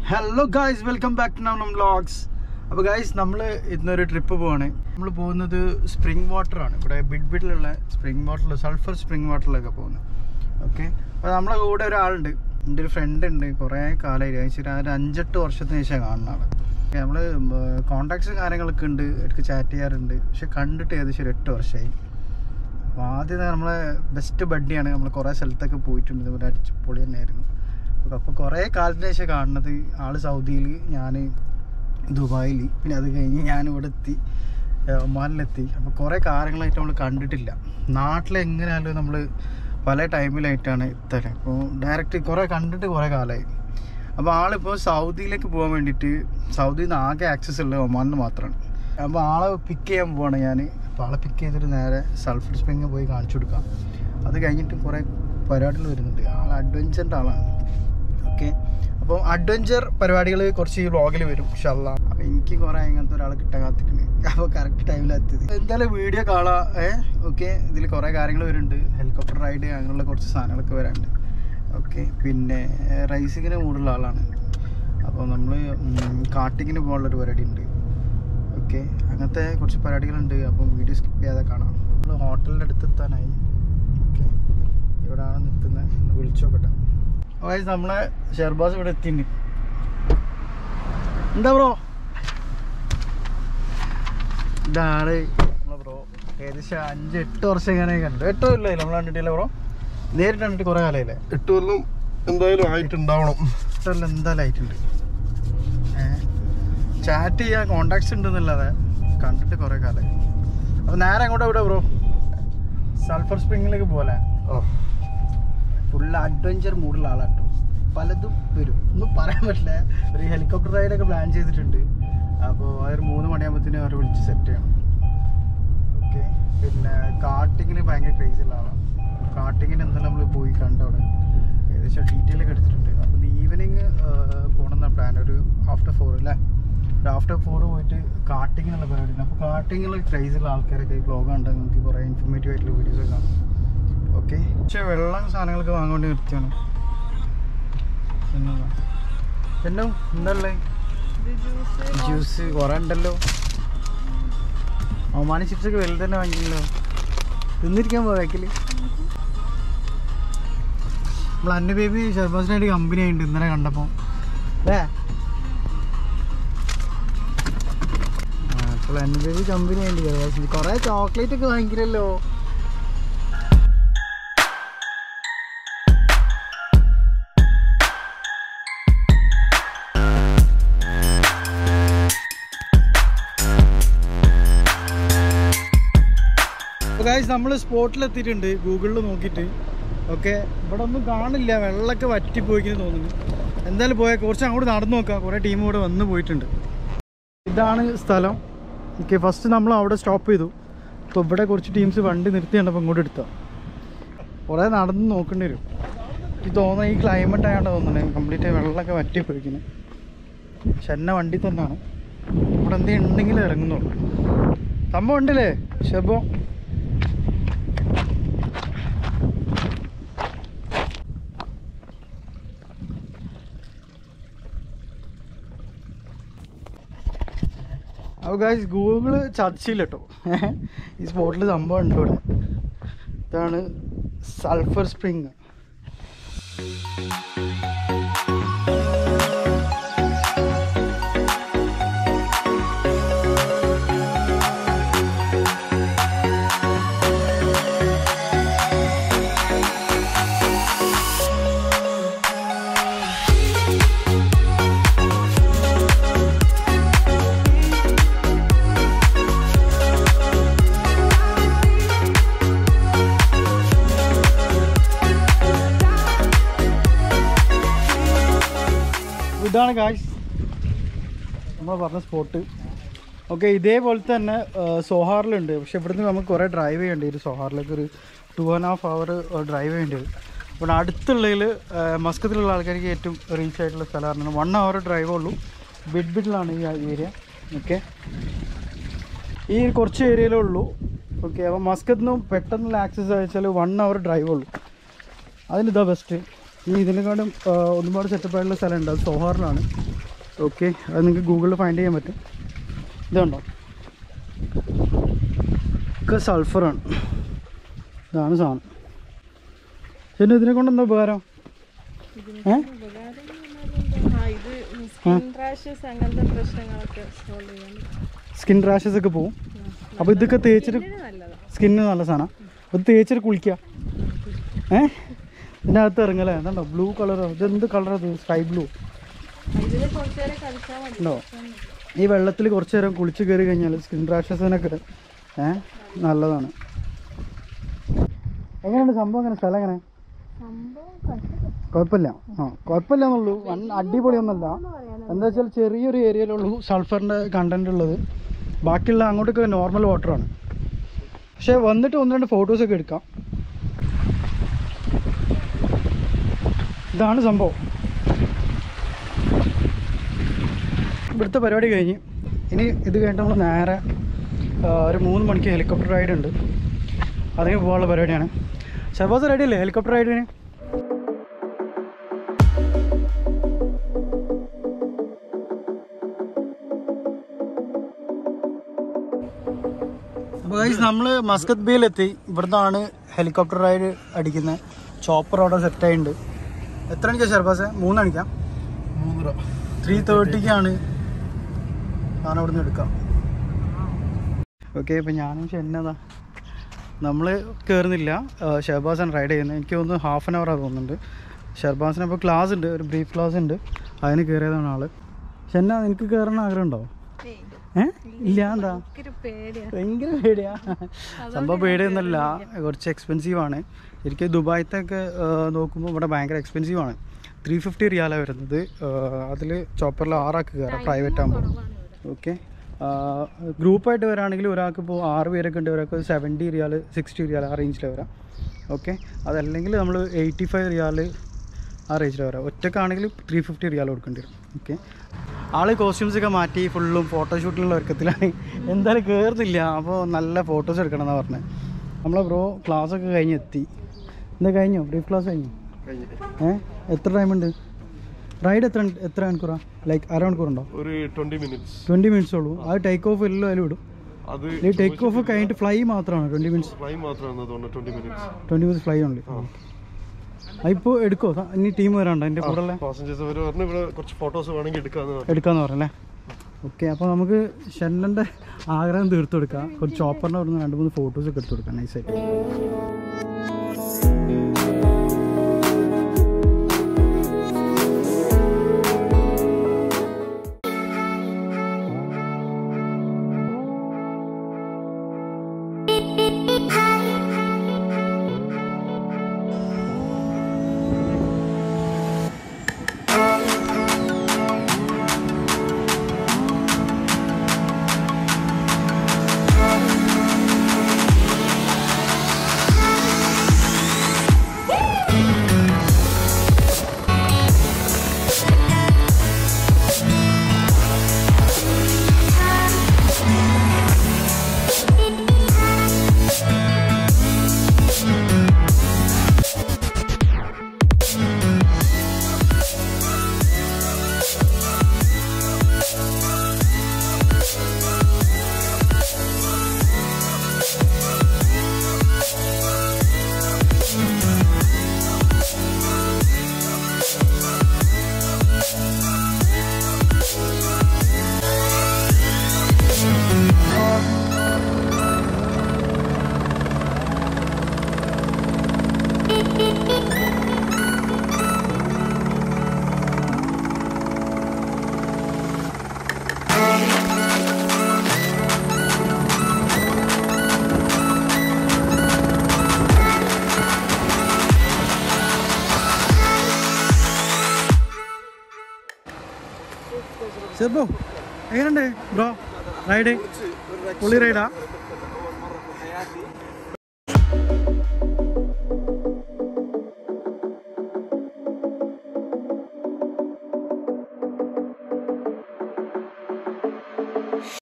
Hello guys welcome back to now vlogs അപ്പോൾ guys നമ്മൾ ഇന്നൊരു ട്രിപ്പ് പോവാണ് നമ്മൾ പോകുന്നത് സ്പ്രിംഗ് വാട്ടർ ആണ് ഇവിടെ ബിഡ് ബിഡിലുള്ള സ്പ്രിംഗ് വാട്ടറിൽ സൾഫർ സ്പ്രിംഗ് വാട്ടറിലൊക്കെ പോകുന്നത് ഓക്കെ അപ്പോൾ നമ്മളെ കൂടെ ഒരാളുണ്ട് എൻ്റെ ഒരു ഫ്രണ്ട് ഉണ്ട് കുറേ കാലമായി ഏകദേശം ഒരു അഞ്ചെട്ട് വർഷത്തിന് ശേഷം കാണുന്ന ആൾ നമ്മൾ കോണ്ടാക്ട്സ് കാര്യങ്ങളൊക്കെ ഉണ്ട് ഇടയ്ക്ക് ചാറ്റ് ചെയ്യാറുണ്ട് പക്ഷെ കണ്ടിട്ട് ഏകദേശം ഒരു എട്ട് വർഷമായി അപ്പോൾ ആദ്യം നമ്മളെ ബെസ്റ്റ് ബഡ്ഡിയാണ് നമ്മൾ കുറേ സ്ഥലത്തൊക്കെ പോയിട്ടുണ്ട് ഇതുപോലെ അടിച്ച് പൊളി തന്നെയായിരുന്നു അപ്പോൾ കുറേ കാലത്തിന് ശേഷം കാണുന്നത് ആള് സൗദിയിൽ ഞാൻ ദുബായിൽ പിന്നെ അത് കഴിഞ്ഞ് ഞാൻ ഇവിടെ എത്തി ഏഹ് ഒമാനിലെത്തി അപ്പോൾ കുറേ കാര്യങ്ങളായിട്ട് നമ്മൾ കണ്ടിട്ടില്ല നാട്ടിലെങ്ങനെയായാലും നമ്മൾ പല ടൈമിലായിട്ടാണ് എത്തല് അപ്പോൾ ഡയറക്റ്റ് കുറേ കണ്ടിട്ട് കുറേ കാലമായി അപ്പോൾ ആളിപ്പോൾ സൗദിയിലേക്ക് പോകാൻ വേണ്ടിയിട്ട് സൗദിയിൽ നിന്ന് ആകെ ആക്സസ് ഉള്ളത് ഒമാനിൽ മാത്രമാണ് അപ്പോൾ ആളെ പിക്ക് ചെയ്യാൻ പോവാണ് ഞാൻ അപ്പോൾ ആളെ പിക്ക് ചെയ്തിട്ട് നേരെ സൾഫർ സ്പ്രിങ് പോയി കാണിച്ചു കൊടുക്കാം അത് കഴിഞ്ഞിട്ട് കുറേ പരിപാടികൾ വരുന്നുണ്ട് ആൾ അഡ്വഞ്ചറിൻ്റെ ആളാണ് ഓക്കെ അപ്പോൾ അഡ്വഞ്ചർ പരിപാടികൾ കുറച്ച് ഈ വ്ളോഗിൽ വരും ഇൻഷല്ല അപ്പോൾ എനിക്ക് കുറേ അങ്ങനത്തെ ഒരാളെ കിട്ടാൻ കാത്തിക്കണേ അപ്പോൾ കറക്റ്റ് ടൈമിലെത്തിയത് എന്തായാലും വീഡിയോ കാണാം ഏ ഓക്കെ ഇതിൽ കുറേ കാര്യങ്ങൾ വരുന്നുണ്ട് ഹെലികോപ്റ്റർ റൈഡ് അങ്ങനെയുള്ള കുറച്ച് സാധനങ്ങളൊക്കെ വരാനുണ്ട് ഓക്കെ പിന്നെ റൈസിങ്ങിന് മൂടുള്ള ആളാണ് അപ്പോൾ നമ്മൾ കാട്ടിങ്ങിന് പോകാനുള്ളൊരു പരിപാടി ഉണ്ട് ഓക്കെ അങ്ങനത്തെ കുറച്ച് പരിപാടികളുണ്ട് അപ്പം വീഡിയോ സ്കിപ്പ് ചെയ്യാതെ കാണാം നമ്മൾ ഹോട്ടലിൻ്റെ അടുത്ത് എത്താനായി ഓക്കെ ഇവിടെയാണ് നിൽക്കുന്നത് ഒന്ന് വിളിച്ചു നോക്കട്ടെ ഗൈസ് നമ്മളെ ഷെർബാസ് ഇവിടെ എത്തിയിട്ടുണ്ട് എന്താ ബ്രോ ഇതാണ് നമ്മളെ ബ്രോ ഏകദേശം അഞ്ച് എട്ട് വർഷം ഇങ്ങനെ കണ്ടു എട്ടോ ഇല്ല നമ്മൾ കണ്ടിട്ടില്ല ബ്രോ നേരിട്ട് കണ്ടിട്ട് കുറേ കാലമായില്ലേ എട്ട് കൊല്ലം എന്തായാലും ആയിട്ടുണ്ടാവണം എട്ടല്ല എന്തായാലും ആയിട്ടുണ്ട് ചാറ്റ് ചെയ്യാൻ കോണ്ടാക്ട്സ് ഉണ്ടെന്നല്ലാതെ കണ്ടിട്ട് കുറേ കാലമായി അപ്പോൾ നേരെ അങ്ങോട്ട് എവിടെ ബ്രോ സൾഫർ സ്പ്രിങ്ങിലേക്ക് പോലെ ആ ഫുൾ അഡ്വഞ്ചർ മൂടുള്ള ആളാട്ടോ പലതും വരും ഒന്നും പറയാൻ പറ്റില്ല ഒരു ഹെലികോപ്റ്റർ റൈഡൊക്കെ പ്ലാൻ ചെയ്തിട്ടുണ്ട് അപ്പോൾ അതൊരു മൂന്ന് മണിയാകുമ്പോഴത്തേനും അവരെ വിളിച്ച് സെറ്റ് ചെയ്യണം ഓക്കെ പിന്നെ കാട്ടിങ്ങിന് ഭയങ്കര ക്രേസ് ഉള്ള ആളാണ് കാട്ടിങ്ങിന് എന്തായാലും നമ്മൾ പോയി കണ്ടവിടെ ഏകദേശം ഡീറ്റെയിൽ ഒക്കെ എടുത്തിട്ടുണ്ട് അപ്പോൾ ഈവനിങ് പോകണമെന്ന പ്ലാൻ ഒരു ആഫ്റ്റർ ഫോർ അല്ലേ ഒരു ആഫ്റ്റർ ഫോർ പോയിട്ട് കാട്ടിങ്ങിനുള്ള പരിപാടിയുണ്ട് അപ്പോൾ കാട്ടിങ്ങിൽ ക്രേസ് ഉള്ള ആൾക്കാരൊക്കെ ഈ ബ്ലോഗ് കണ്ടാൽ നമുക്ക് കുറേ ഇൻഫോർമേറ്റീവ് ആയിട്ടുള്ള വീഡിയോസ് ഒക്കെ കാണാം ഓക്കെ പക്ഷേ വെള്ളം സാധനങ്ങളൊക്കെ വാങ്ങാൻ വേണ്ടി നിർത്തിയാണ് പിന്നെ എന്തല്ലേ ജ്യൂസ് കുറേ ഉണ്ടല്ലോ ഒമാനി ചിപ്സ് ഒക്കെ വലുത് തന്നെ വാങ്ങിയല്ലോ തിന്നിരിക്കാൻ പോയക്കില് നമ്മൾ അന്ന ബേബി ഷർബാസിനായിട്ട് കമ്പനി ആയിട്ടുണ്ട് ഇന്നലെ കണ്ടപ്പോൾ അല്ലേ അപ്പോൾ അന്ന ബേബി കമ്പനി ആയിട്ടുണ്ട് ഷർബാസിന് കുറേ ചോക്ലേറ്റ് ഒക്കെ വാങ്ങിക്കില്ലല്ലോ ഗായ്സ് നമ്മൾ സ്പോട്ടിൽ എത്തിയിട്ടുണ്ട് ഗൂഗിളിൽ നോക്കിയിട്ട് ഓക്കെ ഇവിടെ ഒന്നും കാണില്ല വെള്ളമൊക്കെ വറ്റിപ്പോയിക്കുന്നു തോന്നുന്നു എന്തായാലും പോയാൽ കുറച്ച് അങ്ങോട്ട് നടന്നു നോക്കാം കുറേ ടീം കൂടെ വന്ന് പോയിട്ടുണ്ട് ഇതാണ് സ്ഥലം ഓക്കെ ഫസ്റ്റ് നമ്മൾ അവിടെ സ്റ്റോപ്പ് ചെയ്തു അപ്പോൾ ഇവിടെ കുറച്ച് ടീംസ് വണ്ടി നിർത്തി കണ്ടപ്പോൾ ഇങ്ങോട്ട് എടുത്താൽ കുറേ നടന്ന് നോക്കേണ്ടി വരും എനിക്ക് തോന്നുന്നത് ഈ ക്ലൈമറ്റ് ആയതുകൊണ്ട് തോന്നുന്നത് കംപ്ലീറ്റ് വെള്ളമൊക്കെ വറ്റിപ്പോയിക്കുന്നു പക്ഷെ എന്നെ വണ്ടി തന്നെയാണ് ഇവിടെ എന്തെങ്കിലും ഉണ്ടെങ്കിൽ ഇറങ്ങുന്നുള്ളൂ സംഭവം ഉണ്ടല്ലേ ശബോ അപ്പോൾ ഗായ്സ് ഗൂഗിള് ചർച്ചയില്ല കേട്ടോ ഈ സ്പോട്ടിൽ സംഭവം ഉണ്ട് ഇവിടെ ഇതാണ് സൾഫർ സ്പ്രിങ് ഇതാണ് ഗായ്സ് നമ്മൾ പറഞ്ഞ സ്പോട്ട് ഓക്കെ ഇതേപോലെ തന്നെ സോഹാറിലുണ്ട് പക്ഷെ ഇവിടുന്ന് നമുക്ക് കുറേ ഡ്രൈവ് ചെയ്യേണ്ടി വരും സോഹാറിലേക്ക് ഒരു two and half hour drive ചെയ്യേണ്ടി വരും ഇവിടെ അടുത്തുള്ളതിൽ മസ്കത്തിലുള്ള ആൾക്കാർക്ക് ഏറ്റവും റീച്ച് ആയിട്ടുള്ള സ്ഥലമാണ് വൺ അവർ ഡ്രൈവ് ഉള്ളൂ ബിഡ് ബിഡിലാണ് ഈ ഏരിയ ഓക്കെ ഈ കുറച്ച് ഏരിയയിലേ ഉള്ളൂ ഓക്കെ അപ്പോൾ മസ്കത്ത് നിന്നും പെട്ടെന്നുള്ള ആക്സസ് അയച്ചാൽ വൺ അവർ ഡ്രൈവ് ഉള്ളൂ അതിനിതാ ബെസ്റ്റ് ഈ ഇതിനെക്കാളും ആ, ഒരുപാട് സെറ്റപ്പ് ആയിട്ടുള്ള സ്ഥലമുണ്ട് അത് സോഹാറിലാണ് ഓക്കെ അത് നിങ്ങൾക്ക് ഗൂഗിളിൽ ഫൈൻഡ് ചെയ്യാൻ പറ്റും ഇതുണ്ടോ ഒക്കെ സൾഫറാണ് ഇതാണ് സാധനം പിന്നെ ഇതിനെ കൊണ്ട് എന്താ ഉപകാരം ഏ ആ, ഇത് സ്കിൻ റാഷസ് അങ്ങനത്തെ പ്രശ്നങ്ങളൊക്കെ സോൾവ് ചെയ്യാൻ പറ്റും. സ്കിൻ റാഷസ് ഒക്കെ പോവും അപ്പോൾ ഇതൊക്കെ തേച്ചിട്ട് ഇതിന് നല്ലതാ സ്കിന്നിന് നല്ല സാധനം അത് തേച്ചിട്ട് കുളിക്കുക ഏ ഇതിൻ്റെ അകത്ത് ഇറങ്ങല്ലേ എന്താ ബ്ലൂ കളറോ ഇതെന്ത് കളറത് സ്കൈ ബ്ലൂ ഇതിന് കുറച്ചു നേരം കളിച്ചാൽ മതി ഉണ്ടോ ഈ വെള്ളത്തിൽ കുറച്ച് നേരം കുളിച്ച് കയറി കഴിഞ്ഞാൽ സ്കിൻ റാഷസിനൊക്കെ ഏ നല്ലതാണ് എങ്ങനെയുണ്ട് സംഭവം എങ്ങനെ സ്ഥലം എങ്ങനെ സംഭവം കുഴപ്പമില്ല. കുഴപ്പമില്ല ആ കുഴപ്പമില്ല എന്നുള്ളൂ വൺ അടിപൊളിയൊന്നുമല്ല എന്താ വെച്ചാൽ ചെറിയൊരു ഏരിയയിലുള്ളൂ സൾഫറിൻ്റെ കണ്ടന്റ് ഉള്ളത് ബാക്കിയുള്ള അങ്ങോട്ടൊക്കെ നോർമൽ വാട്ടറാണ് പക്ഷേ വന്നിട്ട് ഒന്ന് രണ്ട് ഫോട്ടോസൊക്കെ എടുക്കാം ഇതാണ് സംഭവം ഇവിടുത്തെ പരിപാടി കഴിഞ്ഞ് ഇനി ഇത് കഴിഞ്ഞിട്ട് നമ്മൾ നേരെ ആ, ഒരു മൂന്ന് മണിക്ക് ഹെലികോപ്റ്റർ റൈഡ് ഉണ്ട് അതിന് പോകാനുള്ള പരിപാടിയാണ് ഷർബാസ് റെഡി അല്ലേ ഹെലികോപ്റ്റർ റൈഡിന് അപ്പോൾ ഗൈസ് നമ്മൾ മസ്കത്ത് ബേയിലെത്തി ഇവിടുന്നാണ് ഹെലികോപ്റ്റർ റൈഡ് അടിക്കുന്നത് ചോപ്പർ അവിടെ സെറ്റ് ആയിട്ടുണ്ട് എത്ര മണിക്കാണ് ഷർബാസ് മൂന്ന് മണിക്കാം മൂന്നര ത്രീ തേർട്ടിക്കാണ് സാധനം ഇവിടുന്ന് എടുക്കാം ഓക്കെ ഇപ്പം ഞാനും ചെന്നതാ നമ്മൾ കയറുന്നില്ല ഷഹബാസാണ് റൈഡ് ചെയ്യുന്നത് എനിക്ക് തോന്നുന്നു ഹാഫ് ആൻ അവറാണ് തോന്നുന്നുണ്ട് ഷർബാസിന് അപ്പോൾ ക്ലാസ് ഉണ്ട് ഒരു ബ്രീഫ് ക്ലാസ് ഉണ്ട് അതിന് കയറിയതാണ് ആള് ഷെന്ന നിനക്ക് കയറണം ആഗ്രഹം ഉണ്ടോ ഏയ്, ഏ ഇല്ല എന്താ എനിക്കൊരു പേടിയാ ഭയങ്കര പേടിയാ സംഭവം പേടിയൊന്നുമല്ല കുറച്ച് എക്സ്പെൻസീവ് ആണ് ശരിക്കും ദുബായത്തൊക്കെ നോക്കുമ്പോൾ ഇവിടെ ഭയങ്കര എക്സ്പെൻസീവ് ആണ് ത്രീ ഫിഫ്റ്റി റിയാലാണ് വരുന്നത് അതിൽ ചോപ്പറിൽ ആറാക്ക് കയറാം പ്രൈവറ്റ് ആകുമ്പോൾ ഓക്കെ ഗ്രൂപ്പായിട്ട് വരാണെങ്കിൽ ഒരാൾക്ക് ഇപ്പോൾ ആറ് പേരൊക്കെ ഉണ്ട് ഒരാൾക്ക് സെവൻറ്റി റിയാൽ സിക്സ്റ്റി റിയാൽ ആ റേഞ്ചിൽ വരാം ഓക്കെ അതല്ലെങ്കിൽ നമ്മൾ എയ്റ്റി ഫൈവ് റിയാൽ ആ റേഞ്ചിൽ വരാം ഒറ്റക്കാണെങ്കിൽ ത്രീ ഫിഫ്റ്റി റിയാൽ കൊടുക്കേണ്ടി വരും ഓക്കെ ആള് കോസ്റ്റ്യൂംസ് ഒക്കെ മാറ്റി ഫുള്ളും ഫോട്ടോഷൂട്ടിലുള്ള ഒരുക്കത്തിലാണ് എന്തായാലും കയറുന്നില്ല അപ്പോൾ നല്ല ഫോട്ടോസ് എടുക്കണം എന്നാണ് പറഞ്ഞത് നമ്മളെ ബ്രോ ക്ലാസ് ഒക്കെ കഴിഞ്ഞ് എത്തി എന്താ കഴിഞ്ഞോ ബ്രീഫ് ക്ലാസ് കഴിഞ്ഞു കഴിഞ്ഞ് ഏ എത്ര ടൈമുണ്ട് റൈഡ് എത്ര എത്ര മണിക്കൂറാണ് ലൈക്ക് അര മണിക്കൂറുണ്ടോ ഒരു ട്വന്റി മിനിറ്റ്സ് ട്വൻറ്റി മിനിറ്റ്സ് ഉള്ളൂ അത് ടേക്ക് ഓഫ് എല്ലാം അതിൽ വിടും അത് ഈ ടേക്ക് ഓഫ് കഴിഞ്ഞിട്ട് ഫ്ലൈ മാത്രമാണ് ട്വൻറ്റി മിനിറ്റ്സ് ഫ്ലൈ മാത്രമാണ് തോന്നുന്നു twenty minutes twenty minutes fly ഉണ്ട് ഇപ്പോൾ എടുക്കോ ദാ ഇനി ടീം വരാണ്ടോ എൻ്റെ കൂടെ ഉള്ള പാസഞ്ചേഴ്സ് അവർ പറഞ്ഞു ഇവിടെ കുറച്ച് ഫോട്ടോസ് വേണമെങ്കിൽ എടുക്കാന്ന് പറഞ്ഞു. എടുക്കാന്ന് പറഞ്ഞല്ലേ ഓക്കെ അപ്പോൾ നമുക്ക് ഷെന്നൻ്റെ ആഗ്രഹം തീർത്തു കൊടുക്കാം കുറച്ച് ചോപ്പറിൻ്റെ അവിടെ നിന്ന് രണ്ട് മൂന്ന് ഫോട്ടോസ് ഒക്കെ എടുത്തു കൊടുക്കാം നൈസായിട്ട് ചെറുപ്പോ എങ്ങനെയുണ്ട് ബ്രോ റൈഡ് പുള്ളി റൈഡാ